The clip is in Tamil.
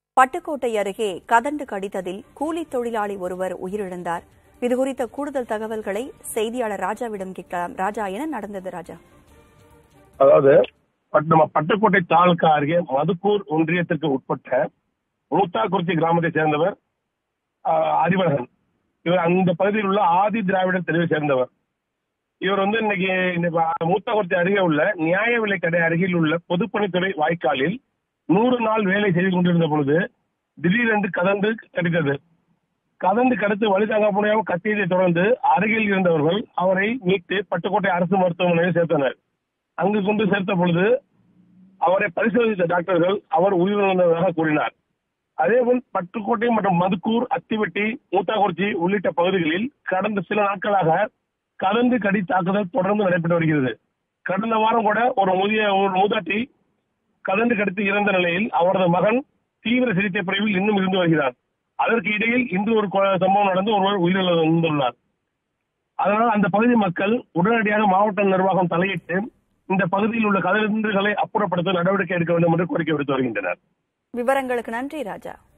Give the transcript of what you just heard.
பட்டுக்கோட்டை அருகே கதண்டு கடித்ததில் கூலி தொழிலாளி ஒருவர் உயிரிழந்தார் இதுகுறித்த கூடுதல் தகவல்களை செய்தியாளர் ராஜாவிடம் கேட்கலாம் ராஜா என்ன நடந்தது ராஜா அதாவது பட்- நம்ம பட்டுக்கோட்டை தாலுகா அருகே மதுக்கூர் ஒன்றியத்திற்கு உட்பட்ட மூத்தாக்குறிச்சி கிராமத்தை சேர்ந்தவர் ஆஹ், அறிவழகன் இவர் அந்த பகுதியில் உள்ள ஆதி திராவிடர் தெருவை சேர்ந்தவர் இவர் வந்து இன்னைக்கு இந்த ப- மூத்தாக்குறிச்சி அருகே உள்ள நியாய விலை கடை அருகில் உள்ள பொதுப்பணித்துறை வாய்க்காலில் நூறு நாள் வேலை செய்து கொண்டிருந்த பொழுது திடீரென்று கதந்து கடித்தது கதந்து கடுத்து வழி தாங்க முடியாமல் கத்தியதை தொடர்ந்து அருகில் இருந்தவர்கள் அவரை மீட்டு பட்டுக்கோட்டை அரசு மருத்துவமனையில் சேர்த்தனர் அங்கு கொண்டு சேர்த்த பொழுது அவரை பரிசோதித்த டாக்டர்கள் அவர் உயிரிழந்ததாக கூறினார் அதேபோல் பட்டுக்கோட்டை மற்றும் மதுக்கூர் அத்திவெட்டி மூத்தாக்குறிச்சி உள்ளிட்ட பகுதிகளில் கடந்த சில நாட்களாக கலந்து கடி தாக்குதல் தொடர்ந்து நடைபெற்று வருகிறது கடந்த வாரம் கூட ஒரு முதிய ஒரு மூதாட்டி கலந்து கடித்து இறந்த நிலையில் அவரது மகன் தீவிர சிகிச்சை பிரிவில் இன்னும் இருந்து வருகிறார் அதற்கு இடையில் இன்று ஒரு கொ- சம்பவம் நடந்து ஒருவர் உயிரிழந்துள்ளார் அதனால் அந்த பகுதி மக்கள் உடனடியாக மாவட்ட நிர்வாகம் தலையிட்டு இந்த பகுதியில் உள்ள கதிர்களை அப்புறப்படுத்த நடவடிக்கை எடுக்க வேண்டும் என்று கோரிக்கை விடுத்து வருகின்றனர் விவரங்களுக்கு நன்றி ராஜா